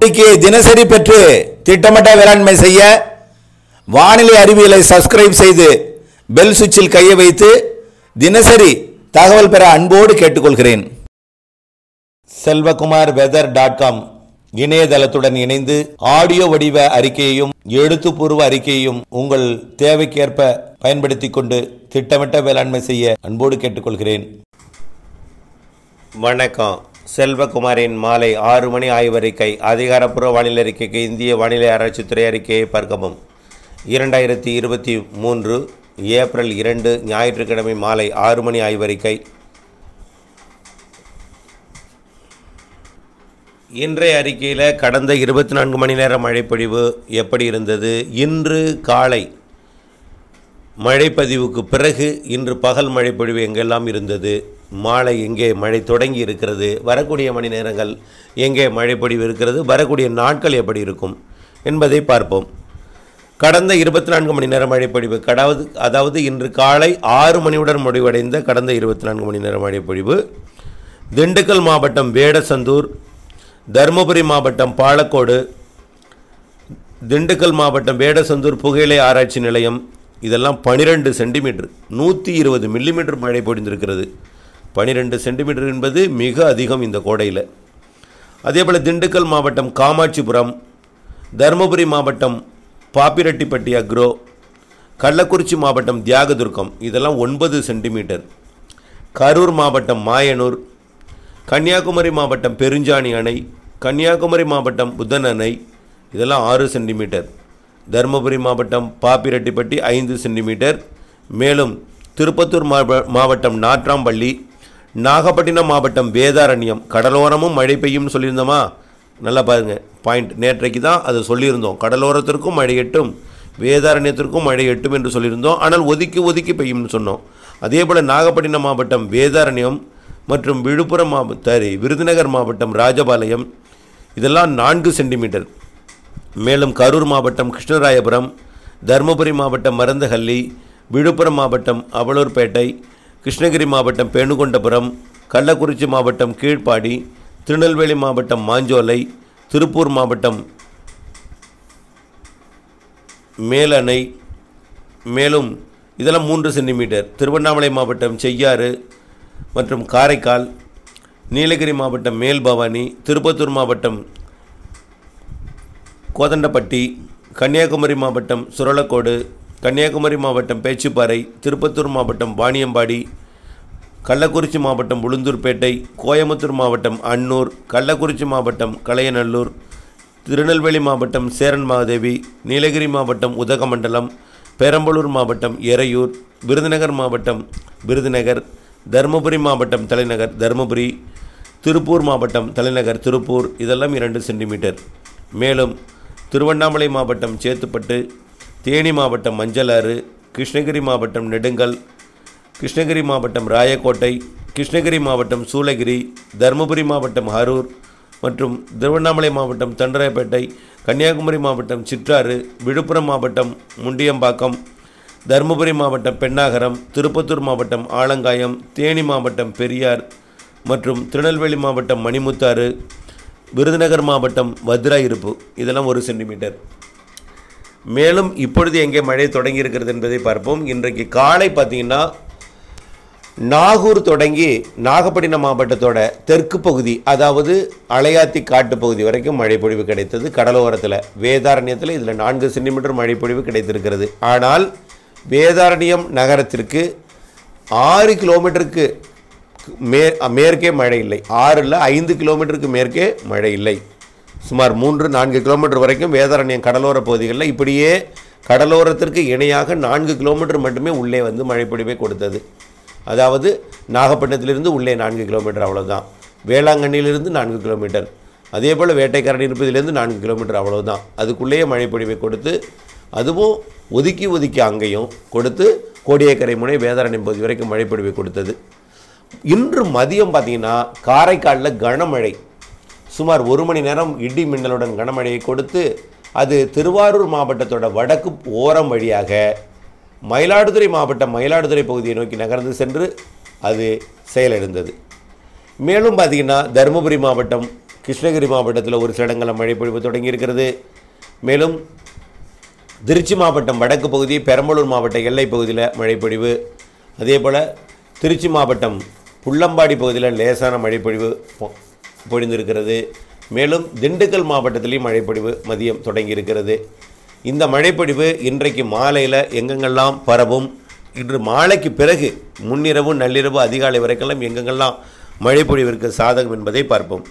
அறிக்கையை தினசரி பெற்று திட்டமிட்ட வேளாண்மை செய்ய வானிலை அறிவியலை சப்ஸ்கிரைப் செய்து பெல் சுவிட்சில் கையை வைத்து தினசரி தகவல் பெற அன்போடு கேட்டுக்கொள்கிறேன் செல்வகுமார் வெதர் டாட் காம் இணையதளத்துடன் இணைந்து ஆடியோ வடிவ அறிக்கையையும் எழுத்துப்பூர்வ அறிக்கையையும் உங்கள் தேவைக்கேற்ப பயன்படுத்திக் கொண்டு திட்டமிட்ட வேளாண்மை செய்ய அன்போடு கேட்டுக்கொள்கிறேன் வணக்கம் செல்வகுமாரின் மாலை ஆறு மணி ஆய்வறிக்கை அதிகாரப்பூர்வ வானிலை அறிக்கைக்கு இந்திய வானிலை ஆராய்ச்சித்துறை அறிக்கையை பார்க்கவும் இரண்டாயிரத்தி இருபத்தி மூன்று ஏப்ரல் இரண்டு ஞாயிற்றுக்கிழமை மாலை ஆறு மணி ஆய்வறிக்கை இன்றைய அறிக்கையில் கடந்த இருபத்தி நான்கு மணி நேர மழைப்பொழிவு எப்படி இருந்தது இன்று காலை மழைப்பதிவுக்கு பிறகு இன்று பகல் மழைப்பொழிவு எங்கெல்லாம் இருந்தது மாலை எங்கே மழை தொடங்கி இருக்கிறது வரக்கூடிய மணி நேரங்கள் எங்கே மழைப்பொழிவு இருக்கிறது வரக்கூடிய நாட்கள் எப்படி இருக்கும் என்பதை பார்ப்போம் கடந்த இருபத்தி நான்கு மணி நேர மழைப்பொழிவு கடாவது அதாவது இன்று காலை ஆறு மணியுடன் முடிவடைந்த கடந்த இருபத்தி நான்கு மணி நேர மழைப்பொழிவு திண்டுக்கல் மாவட்டம் வேடசந்தூர் தருமபுரி மாவட்டம் பாலக்கோடு திண்டுக்கல் மாவட்டம் வேடசந்தூர் புகையிலை ஆராய்ச்சி நிலையம் இதெல்லாம் பனிரெண்டு சென்டிமீட்டர் நூற்றி இருபது மில்லிமீட்டர் மழை பொழிந்திருக்கிறது பனிரெண்டு சென்டிமீட்டர் என்பது மிக அதிகம் இந்த கோடையில் அதேபோல் திண்டுக்கல் மாவட்டம் காமாட்சிபுரம் தருமபுரி மாவட்டம் பாப்பிரெட்டிப்பட்டி அக்ரோ கள்ளக்குறிச்சி மாவட்டம் தியாகதுர்க்கம் இதெல்லாம் ஒன்பது சென்டிமீட்டர் கரூர் மாவட்டம் மாயனூர் கன்னியாகுமரி மாவட்டம் பெருஞ்சாணி அணை கன்னியாகுமரி மாவட்டம் புதன் அணை இதெல்லாம் ஆறு சென்டிமீட்டர் தருமபுரி மாவட்டம் பாப்பிரெட்டிப்பட்டி ஐந்து சென்டிமீட்டர் மேலும் திருப்பத்தூர் மாவ- மாவட்டம் நாட்ராம்பள்ளி நாகப்பட்டினம் மாவட்டம் வேதாரண்யம் கடலோரமும் மழை பெய்யும்னு சொல்லியிருந்தோமா நல்லா பாருங்க பாயிண்ட் நேற்றைக்கு தான் அதை சொல்லியிருந்தோம் கடலோரத்திற்கும் மழை எட்டும் வேதாரண்யத்திற்கும் மழை எட்டும் என்று சொல்லியிருந்தோம் ஆனால் ஒதுக்கி ஒதுக்கி பெய்யும்னு சொன்னோம் அதே போல் நாகப்பட்டினம் மாவட்டம் வேதாரண்யம் மற்றும் விழுப்புரம் மாவட்ட சாரி விருதுநகர் மாவட்டம் ராஜபாளையம் இதெல்லாம் நான்கு சென்டிமீட்டர் மேலும் கரூர் மாவட்டம் கிருஷ்ணராயபுரம் தருமபுரி மாவட்டம் மருந்தஹள்ளி விழுப்புரம் மாவட்டம் அவலூர்பேட்டை கிருஷ்ணகிரி மாவட்டம் பேணுகொண்டபுரம் கள்ளக்குறிச்சி மாவட்டம் கீழ்ப்பாடி திருநெல்வேலி மாவட்டம் மாஞ்சோலை திருப்பூர் மாவட்டம் மேலணை மேலும் இதெல்லாம் மூன்று சென்டிமீட்டர் திருவண்ணாமலை மாவட்டம் செய்யாறு மற்றும் காரைக்கால் நீலகிரி மாவட்டம் மேல்பவானி திருப்பத்தூர் மாவட்டம் கோதண்டப்பட்டி கன்னியாகுமரி மாவட்டம் சுரலக்கோடு கன்னியாகுமரி மாவட்டம் பேச்சுப்பாறை திருப்பத்தூர் மாவட்டம் வாணியம்பாடி கள்ளக்குறிச்சி மாவட்டம் உளுந்தூர்பேட்டை கோயம்புத்தூர் மாவட்டம் அன்னூர் கள்ளக்குறிச்சி மாவட்டம் கலையநல்லூர் திருநெல்வேலி மாவட்டம் சேரன் மாதேவி நீலகிரி மாவட்டம் உதகமண்டலம் பெரம்பலூர் மாவட்டம் எறையூர் விருதுநகர் மாவட்டம் விருதுநகர் தருமபுரி மாவட்டம் தலைநகர் தருமபுரி திருப்பூர் மாவட்டம் தலைநகர் திருப்பூர் இதெல்லாம் இரண்டு சென்டிமீட்டர் மேலும் திருவண்ணாமலை மாவட்டம் சேத்துப்பட்டு தேனி மாவட்டம் மஞ்சளாறு கிருஷ்ணகிரி மாவட்டம் நெடுங்கல் கிருஷ்ணகிரி மாவட்டம் ராயக்கோட்டை கிருஷ்ணகிரி மாவட்டம் சூளகிரி தருமபுரி மாவட்டம் அரூர் மற்றும் திருவண்ணாமலை மாவட்டம் தண்டராயப்பேட்டை கன்னியாகுமரி மாவட்டம் சிற்றாறு விழுப்புரம் மாவட்டம் முண்டியம்பாக்கம் தருமபுரி மாவட்டம் பெண்ணாகரம் திருப்பத்தூர் மாவட்டம் ஆலங்காயம் தேனி மாவட்டம் பெரியார் மற்றும் திருநெல்வேலி மாவட்டம் மணிமுத்தாறு விருதுநகர் மாவட்டம் வத்ராயிருப்பு இதெல்லாம் ஒரு சென்டிமீட்டர் மேலும் இப்பொழுது எங்கே மழை தொடங்கி இருக்கிறது என்பதை பார்ப்போம் இன்றைக்கு காலை பார்த்தீங்கன்னா நாகூர் தொடங்கி நாகப்பட்டினம் மாவட்டத்தோட தெற்கு பகுதி அதாவது அலையாத்தி காட்டு பகுதி வரைக்கும் மழை பொழிவு கிடைத்தது கடலோரத்தில் வேதாரண்யத்தில் இதில் நான்கு சென்டிமீட்டர் மழை பொழிவு கிடைத்திருக்கிறது ஆனால் வேதாரண்யம் நகரத்திற்கு ஆறு கிலோமீட்டருக்கு மே மேற்கே மழை இல்லை ஆறில் ஐந்து கிலோமீட்டருக்கு மேற்கே மழை இல்லை சுமார் மூன்று நான்கு கிலோமீட்டர் வரைக்கும் வேதாரண்யம் கடலோர பகுதிகளில் இப்படியே கடலோரத்திற்கு இணையாக நான்கு கிலோமீட்டர் மட்டுமே உள்ளே வந்து மழைப்பொழிவை கொடுத்தது அதாவது நாகப்பட்டினத்திலிருந்து உள்ளே நான்கு கிலோமீட்டர் அவ்வளவுதான் வேளாங்கண்ணியிலிருந்து நான்கு கிலோமீட்டர் அதே போல் வேட்டைக்காரன் இருப்பதிலிருந்து நான்கு கிலோமீட்டர் அவ்வளவுதான் அதுக்குள்ளேயே மழைப்பொழிவை கொடுத்து அதுவும் ஒதுக்கி ஒதுக்கி அங்கேயும் கொடுத்து கோடியக்கரை முனை வேதாரண்யம் பகுதி வரைக்கும் மழைப்பொழிவை கொடுத்தது இன்று மதியம் பார்த்தீங்கன்னா காரைக்காலில் கனமழை சுமார் ஒரு மணி நேரம் இடி மின்னலுடன் கனமழையை கொடுத்து அது திருவாரூர் மாவட்டத்தோட வடக்கு ஓரம் வழியாக மயிலாடுதுறை மாவட்டம் மயிலாடுதுறை பகுதியை நோக்கி நகர்ந்து சென்று அது செயலிழந்தது மேலும் பார்த்தீங்கன்னா தருமபுரி மாவட்டம் கிருஷ்ணகிரி மாவட்டத்தில் ஒரு சில இடங்களில் மழை பொழிவு தொடங்கி இருக்கிறது மேலும் திருச்சி மாவட்டம் வடக்கு பகுதி பெரம்பலூர் மாவட்ட எல்லை பகுதியில் மழைப்பொழிவு அதே போல் திருச்சி மாவட்டம் புள்ளம்பாடி பகுதியில் லேசான மழைப்பொழிவு பொ- பொழிந்திருக்கிறது மேலும் திண்டுக்கல் மாவட்டத்திலையும் மழைப்பொழிவு மதியம் தொடங்கி இருக்கிறது இந்த மழைப்பொழிவு இன்றைக்கு மாலையில் எங்கெங்கெல்லாம் பரவும் இன்று மாலைக்கு பிறகு முன்னிரவு நள்ளிரவு அதிகாலை வரைக்கெல்லாம் எங்கெங்கெல்லாம் மழைப்பொழிவிற்கு சாதகம் என்பதை பார்ப்போம்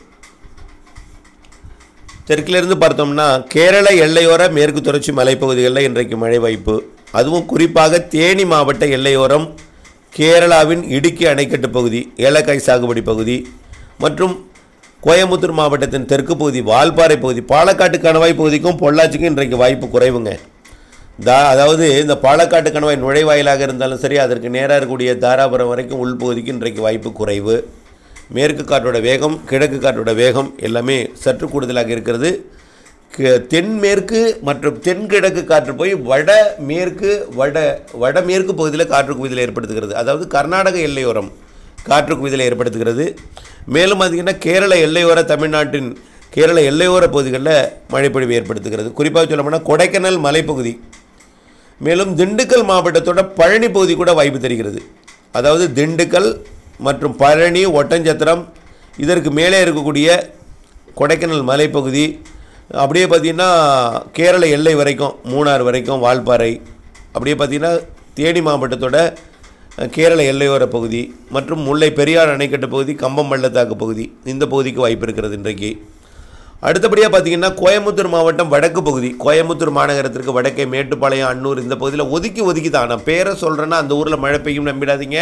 தெற்கிலிருந்து பார்த்தோம்னா கேரள எல்லையோர மேற்கு தொடர்ச்சி மலைப்பகுதிகளில் இன்றைக்கு மழை வாய்ப்பு அதுவும் குறிப்பாக தேனி மாவட்ட எல்லையோரம் கேரளாவின் இடுக்கி அணைக்கட்டு பகுதி ஏலக்காய் சாகுபடி பகுதி மற்றும் கோயம்புத்தூர் மாவட்டத்தின் தெற்கு பகுதி வால்பாறை பகுதி பாலக்காட்டு கணவாய் பகுதிக்கும் பொள்ளாச்சிக்கும் இன்றைக்கு வாய்ப்பு குறைவுங்க தா அதாவது இந்த பாலக்காட்டு கணவாய் நுழைவாயிலாக இருந்தாலும் சரி அதற்கு நேராக இருக்கக்கூடிய தாராபுரம் வரைக்கும் உள்பகுதிக்கு இன்றைக்கு வாய்ப்பு குறைவு மேற்கு காற்றோட வேகம் கிழக்கு காற்றோட வேகம் எல்லாமே சற்று கூடுதலாக இருக்கிறது க- தென்மேற்கு மற்றும் தென்கிழக்கு காற்று போய் வட மேற்கு வட வடமேற்கு பகுதியில் காற்று குவிதலை ஏற்படுத்துகிறது அதாவது கர்நாடக எல்லையோரம் காற்று குவிதலை ஏற்படுத்துகிறது மேலும் பார்த்தீங்கன்னா கேரள எல்லையோர தமிழ்நாட்டின் கேரள எல்லையோர பகுதிகளில் மழைப்பொழிவு ஏற்படுத்துகிறது குறிப்பாக சொல்லப்போனால் கொடைக்கானல் மலைப்பகுதி மேலும் திண்டுக்கல் மாவட்டத்தோட பழனி பகுதி கூட வாய்ப்பு தெரிகிறது அதாவது திண்டுக்கல் மற்றும் பழனி ஒட்டஞ்சத்திரம் இதற்கு மேலே இருக்கக்கூடிய கொடைக்கானல் மலைப்பகுதி அப்படியே பார்த்திங்கன்னா கேரள எல்லை வரைக்கும் மூணார் வரைக்கும் வால்பாறை அப்படியே பார்த்திங்கன்னா தேனி மாவட்டத்தோட அஹ், கேரள எல்லையோர பகுதி மற்றும் முல்லை பெரியார் அணைக்கட்டு பகுதி கம்பம் பள்ளத்தாக்கு பகுதி இந்த பகுதிக்கு வாய்ப்பு இருக்கிறது இன்றைக்கு அடுத்தபடியாக பார்த்தீங்கன்னா கோயம்புத்தூர் மாவட்டம் வடக்கு பகுதி கோயம்புத்தூர் மாநகரத்திற்கு வடக்கே மேட்டுப்பாளையம் அன்னூர் இந்த பகுதியில் ஒதுக்கி ஒதுக்கி தான் நான் பேரை சொல்கிறேன்னா அந்த ஊரில் மழை பெய்யும் நம்பிடாதீங்க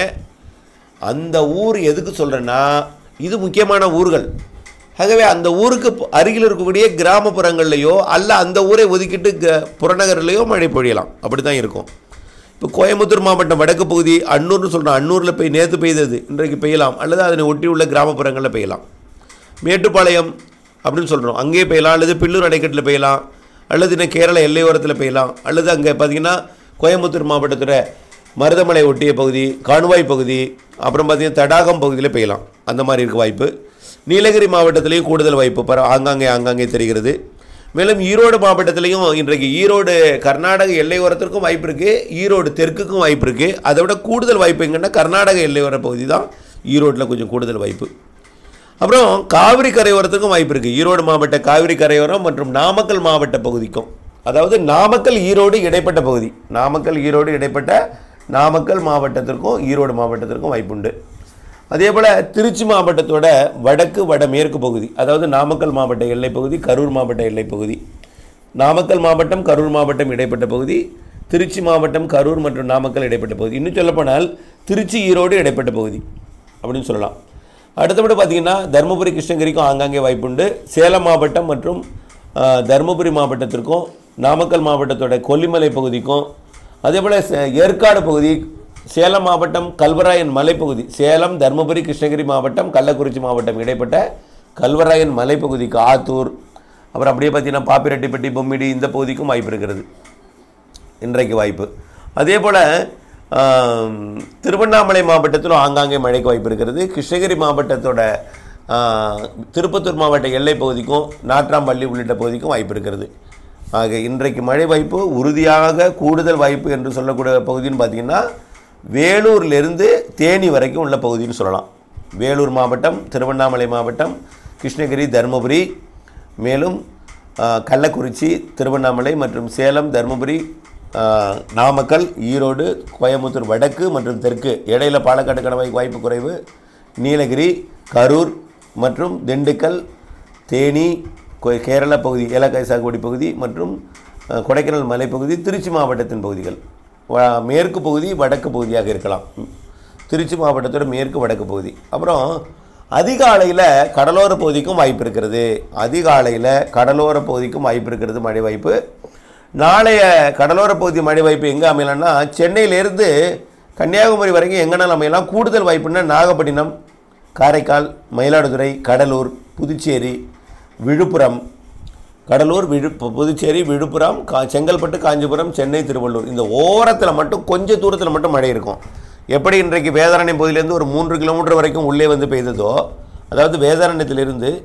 அந்த ஊர் எதுக்கு சொல்கிறேன்னா இது முக்கியமான ஊர்கள் ஆகவே அந்த ஊருக்கு ப- அருகில் இருக்கக்கூடிய கிராமப்புறங்கள்லையோ அல்ல அந்த ஊரை ஒதுக்கிட்டு க புறநகர்லையோ மழை பொழியலாம் அப்படி தான் இருக்கும் இப்போ கோயம்புத்தூர் மாவட்டம் வடக்கு பகுதி அன்னூர்னு சொல்கிறோம் அன்னூரில் போய் நேற்று பெய்தது இன்றைக்கு பெய்யலாம் அல்லது அதனை ஒட்டியுள்ள கிராமப்புறங்களில் பெய்யலாம் மேட்டுப்பாளையம் அப்படின்னு சொல்கிறோம் அங்கேயே பெய்யலாம் அல்லது பில்லூர் அணைக்கட்டில் பெய்யலாம் அல்லது இன்னும் கேரள எல்லையோரத்தில் பெய்யலாம் அல்லது அங்கே பார்த்தீங்கன்னா கோயம்புத்தூர் மாவட்டத்தோட மருதமலை ஒட்டிய பகுதி காணுவாய் பகுதி அப்புறம் பார்த்தீங்கன்னா தடாகம் பகுதியில் பெய்யலாம் அந்த மாதிரி இருக்க வாய்ப்பு நீலகிரி மாவட்டத்திலையும் கூடுதல் வாய்ப்பு பர ஆங்காங்கே ஆங்காங்கே தெரிகிறது மேலும் ஈரோடு மாவட்டத்திலையும் இன்றைக்கு ஈரோடு கர்நாடக எல்லையோரத்திற்கும் வாய்ப்பு இருக்குது ஈரோடு தெற்குக்கும் வாய்ப்பு இருக்குது அதை விட கூடுதல் வாய்ப்பு எங்கன்னா கர்நாடக எல்லையோர பகுதி தான் ஈரோட்டில் கொஞ்சம் கூடுதல் வாய்ப்பு அப்புறம் காவிரி கரையோரத்துக்கும் வாய்ப்பு இருக்குது ஈரோடு மாவட்ட காவிரி கரையோரம் மற்றும் நாமக்கல் மாவட்ட பகுதிக்கும் அதாவது நாமக்கல் ஈரோடு இடைப்பட்ட பகுதி நாமக்கல் ஈரோடு இடைப்பட்ட நாமக்கல் மாவட்டத்திற்கும் ஈரோடு மாவட்டத்திற்கும் வாய்ப்புண்டு அதே போல் திருச்சி மாவட்டத்தோட வடக்கு வடமேற்கு பகுதி அதாவது நாமக்கல் மாவட்ட எல்லைப் பகுதி கரூர் மாவட்ட எல்லைப் பகுதி நாமக்கல் மாவட்டம் கரூர் மாவட்டம் இடைப்பட்ட பகுதி திருச்சி மாவட்டம் கரூர் மற்றும் நாமக்கல் இடைப்பட்ட பகுதி இன்னும் சொல்லப்போனால் திருச்சி ஈரோடு இடைப்பட்ட பகுதி அப்படின்னு சொல்லலாம் அடுத்தபடி பார்த்தீங்கன்னா தருமபுரி கிருஷ்ணகிரிக்கும் ஆங்காங்கே வாய்ப்புண்டு சேலம் மாவட்டம் மற்றும் ஆ, தருமபுரி மாவட்டத்திற்கும் நாமக்கல் மாவட்டத்தோட கொல்லிமலை பகுதிக்கும் அதே போல் ஏற்காடு பகுதி சேலம் மாவட்டம் கல்வராயன் மலைப்பகுதி சேலம் தருமபுரி கிருஷ்ணகிரி மாவட்டம் கள்ளக்குறிச்சி மாவட்டம் இடைப்பட்ட கல்வராயன் மலைப்பகுதிக்கு ஆத்தூர் அப்புறம் அப்படியே பார்த்தீங்கன்னா பாப்பிரெட்டிப்பட்டி பொம்மிடி இந்த பகுதிக்கும் வாய்ப்பு இருக்கிறது இன்றைக்கு வாய்ப்பு அதே போல் திருவண்ணாமலை மாவட்டத்திலும் ஆங்காங்கே மழைக்கு வாய்ப்பு இருக்கிறது கிருஷ்ணகிரி மாவட்டத்தோட ஆ, திருப்பத்தூர் மாவட்ட எல்லை பகுதிக்கும் நாட்ராம்பள்ளி உள்ளிட்ட பகுதிக்கும் வாய்ப்பு இருக்கிறது ஆக இன்றைக்கு மழை வாய்ப்பு உறுதியாக கூடுதல் வாய்ப்பு என்று சொல்லக்கூடிய பகுதின்னு பார்த்தீங்கன்னா வேலூர்லேருந்து தேனி வரைக்கும் உள்ள பகுதின்னு சொல்லலாம் வேலூர் மாவட்டம் திருவண்ணாமலை மாவட்டம் கிருஷ்ணகிரி தருமபுரி மேலும் ஆ, கள்ளக்குறிச்சி திருவண்ணாமலை மற்றும் சேலம் தருமபுரி ஆ, நாமக்கல் ஈரோடு கோயம்புத்தூர் வடக்கு மற்றும் தெற்கு இடையில பாலக்காடு கணவாய் வாய்ப்பு குறைவு நீலகிரி கரூர் மற்றும் திண்டுக்கல் தேனி கொ- கேரள பகுதி ஏலக்காய் சாகுபடி பகுதி மற்றும் ஆ, கொடைக்கானல் மலைப்பகுதி திருச்சி மாவட்டத்தின் பகுதிகள் வ- மேற்கு பகுதி வடக்கு பகுதியாக இருக்கலாம் திருச்சி மாவட்டத்தோட மேற்கு வடக்கு பகுதி அப்புறம் அதிகாலையில் கடலோர பகுதிக்கும் வாய்ப்பு இருக்கிறது அதிகாலையில் கடலோர பகுதிக்கும் வாய்ப்பு இருக்கிறது மழை வாய்ப்பு நாளைய கடலோர பகுதி மழை வாய்ப்பு எங்கே அமையலாம்னா சென்னையிலேருந்து கன்னியாகுமரி வரைக்கும் எங்கேனாலும் அமையலாம் கூடுதல் வாய்ப்புன்னா நாகப்பட்டினம் காரைக்கால் மயிலாடுதுறை கடலூர் புதுச்சேரி விழுப்புரம் கடலூர் விழு பு- புதுச்சேரி விழுப்புரம் கா செங்கல்பட்டு காஞ்சிபுரம் சென்னை திருவள்ளூர் இந்த ஓரத்தில் மட்டும் கொஞ்சம் தூரத்தில் மட்டும் மழை இருக்கும் எப்படி இன்றைக்கு வேதாரண்யம் பகுதியிலேருந்து ஒரு மூன்று கிலோமீட்டர் வரைக்கும் உள்ளே வந்து பெய்ததோ அதாவது வேதாரண்யத்திலிருந்து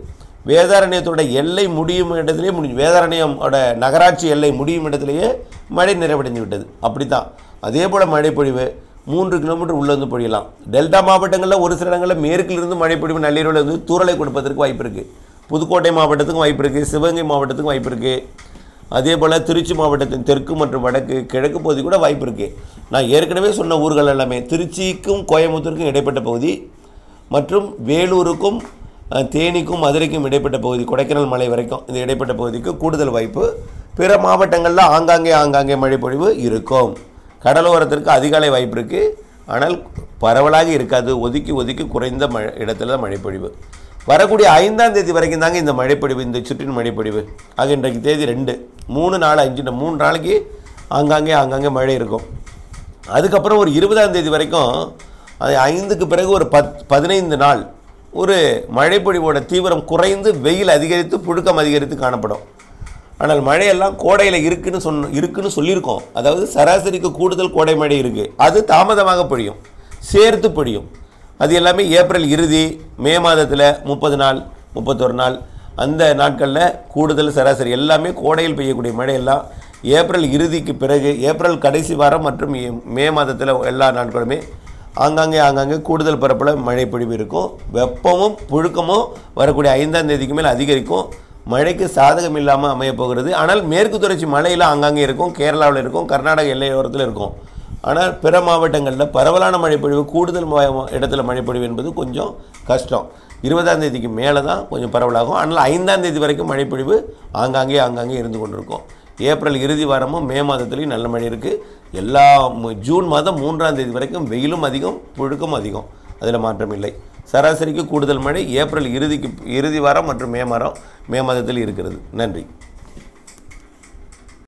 வேதாரண்யத்தோட எல்லை முடியும் இடத்துலையே முடிஞ்சு வேதாரண்யமோட நகராட்சி எல்லை முடியும் இடத்துலையே மழை நிறைவடைந்து விட்டது அப்படி தான் அதே போல் மழைப்பொழிவு மூன்று கிலோமீட்டர் உள்ளே வந்து பொழியலாம் டெல்டா மாவட்டங்களில் ஒரு சில இடங்களில் மேற்கிலிருந்து மழைப்பொழிவு நள்ளிரவில் வந்து தூறலை கொடுப்பதற்கு வாய்ப்பு இருக்குது புதுக்கோட்டை மாவட்டத்துக்கும் வாய்ப்பு இருக்குது சிவகங்கை மாவட்டத்துக்கும் வாய்ப்பு இருக்குது அதே போல் திருச்சி மாவட்டத்தின் தெற்கு மற்றும் வடக்கு கிழக்கு பகுதி கூட வாய்ப்பு இருக்குது நான் ஏற்கனவே சொன்ன ஊர்கள் எல்லாமே திருச்சிக்கும் கோயம்புத்தூருக்கும் இடைப்பட்ட பகுதி மற்றும் வேலூருக்கும் அஹ், தேனிக்கும் மதுரைக்கும் இடைப்பட்ட பகுதி கொடைக்கானல் மலை வரைக்கும் இந்த இடைப்பட்ட பகுதிக்கு கூடுதல் வாய்ப்பு பிற மாவட்டங்களில் ஆங்காங்கே ஆங்காங்கே மழைப்பொழிவு இருக்கும் கடலோரத்திற்கு அதிகாலை வாய்ப்பு இருக்குது ஆனால் பரவலாக இருக்காது ஒதுக்கி ஒதுக்கி குறைந்த மழை இடத்துல தான் மழைப்பொழிவு வரக்கூடிய ஐந்தாம் தேதி வரைக்கும் தாங்க இந்த மழைப்பொழிவு இந்த சுற்றின் மழைப்பொழிவு ஆக இன்றைக்கு தேதி ரெண்டு மூணு நாலு அஞ்சு இந்த மூணு நாளைக்கு ஆங்காங்கே ஆங்காங்கே மழை இருக்கும் அதுக்கப்புறம் ஒரு இருபதாம் தேதி வரைக்கும் அது ஐந்துக்கு பிறகு ஒரு பத் பதினைந்து நாள் ஒரு மழைப்பொழிவோட தீவிரம் குறைந்து வெயில் அதிகரித்து புழுக்கம் அதிகரித்து காணப்படும் ஆனால் மழையெல்லாம் கோடையில் இருக்குன்னு சொன்ன இருக்குன்னு சொல்லியிருக்கோம் அதாவது சராசரிக்கு கூடுதல் கோடை மழை இருக்குது அது தாமதமாக பொழியும் சேர்த்து பொழியும் அது எல்லாமே ஏப்ரல் இறுதி மே மாதத்தில் முப்பது நாள் முப்பத்தொரு நாள் அந்த நாட்களில் கூடுதல் சராசரி எல்லாமே கோடையில் பெய்யக்கூடிய மழையெல்லாம் ஏப்ரல் இறுதிக்கு பிறகு ஏப்ரல் கடைசி வாரம் மற்றும் ஏ- மே மாதத்தில் எல்லா நாட்களுமே ஆங்காங்கே ஆங்காங்கே கூடுதல் பரப்பில் மழை பொழிவு இருக்கும் வெப்பமும் புழுக்கமும் வரக்கூடிய ஐந்தாம் தேதிக்கு மேல் அதிகரிக்கும் மழைக்கு சாதகம் இல்லாமல் அமையப் போகிறது ஆனால் மேற்கு தொடர்ச்சி மழையில் ஆங்காங்கே இருக்கும் கேரளாவில் இருக்கும் கர்நாடக எல்லையோரத்தில் இருக்கும் ஆனால் பிற மாவட்டங்களில் பரவலான மழைப்பொழிவு கூடுதல் ம- இடத்துல மழைப்பொழிவு என்பது கொஞ்சம் கஷ்டம் இருபதாம் தேதிக்கு மேலே தான் கொஞ்சம் பரவலாகும் ஆனால் ஐந்தாம் தேதி வரைக்கும் மழைப்பொழிவு ஆங்காங்கே ஆங்காங்கே இருந்து கொண்டிருக்கும் ஏப்ரல் இறுதி வாரமும் மே மாதத்துலேயும் நல்ல மழை இருக்குது எல்லா மு- ஜூன் மாதம் மூன்றாம் தேதி வரைக்கும் வெயிலும் அதிகம் புழுக்கும் அதிகம் அதில் மாற்றம் இல்லை சராசரிக்கு கூடுதல் மழை ஏப்ரல் இறுதிக்கு இறுதி வாரம் மற்றும் மே மாதம் மே மாதத்தில் இருக்கிறது நன்றி